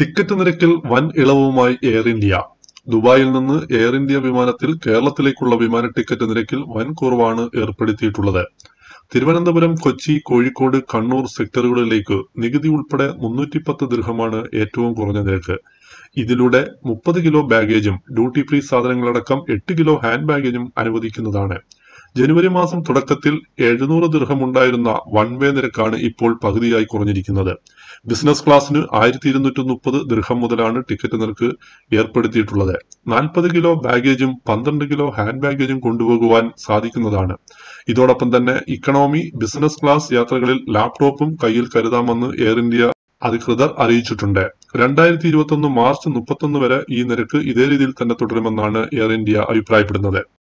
ticket നിരക്കിൽ വൻ ഇളവുമായി air India ദുബായിൽ നിന്ന് എയർ ഇന്ത്യ വിമാനത്തിൽ കേരളത്തിലേക്കുള്ള വിമാന ടിക്കറ്റ് നിരക്കിൽ വൻ കുറവാണ് ഏർപ്പെടുത്തിയിട്ടുള്ളത് തിരുവനന്തപുരം കൊച്ചി കോഴിക്കോട് കണ്ണൂർ സെക്ടറുകളിലേക്ക് നികുതി ഉൾപ്പെടെ മുന്നൂറ്റിപ്പത്ത് ദൃഹമാണ് ഏറ്റവും കുറഞ്ഞ നിരക്ക് ഇതിലൂടെ മുപ്പത് കിലോ ബാഗേജും ഡ്യൂട്ടി ഫ്രീ സാധനങ്ങളടക്കം എട്ട് കിലോ ഹാൻഡ് ബാഗേജും അനുവദിക്കുന്നതാണ് ജനുവരി മാസം തുടക്കത്തിൽ എഴുന്നൂറ് ദൃഹം ഉണ്ടായിരുന്ന വൺ വേ നിരക്കാണ് ഇപ്പോൾ പകുതിയായി കുറഞ്ഞിരിക്കുന്നത് ബിസിനസ് ക്ലാസ്സിന് ആയിരത്തി ഇരുന്നൂറ്റി മുപ്പത് ദൃഹം മുതലാണ് ടിക്കറ്റ് നിരക്ക് ഏർപ്പെടുത്തിയിട്ടുള്ളത് നാൽപ്പത് കിലോ ബാഗേജും പന്ത്രണ്ട് കിലോ ഹാൻഡ് ബാഗേജും കൊണ്ടുപോകുവാൻ സാധിക്കുന്നതാണ് ഇതോടൊപ്പം തന്നെ ഇക്കണോമി ബിസിനസ് ക്ലാസ് യാത്രകളിൽ ലാപ്ടോപ്പും കയ്യിൽ കരുതാമെന്ന് എയർ ഇന്ത്യ അധികൃതർ അറിയിച്ചിട്ടുണ്ട് രണ്ടായിരത്തി ഇരുപത്തി ഒന്ന് മാർച്ച് മുപ്പത്തൊന്ന് വരെ ഈ നിരക്ക് ഇതേ രീതിയിൽ തന്നെ തുടരുമെന്നാണ് എയർ ഇന്ത്യ അഭിപ്രായപ്പെടുന്നത്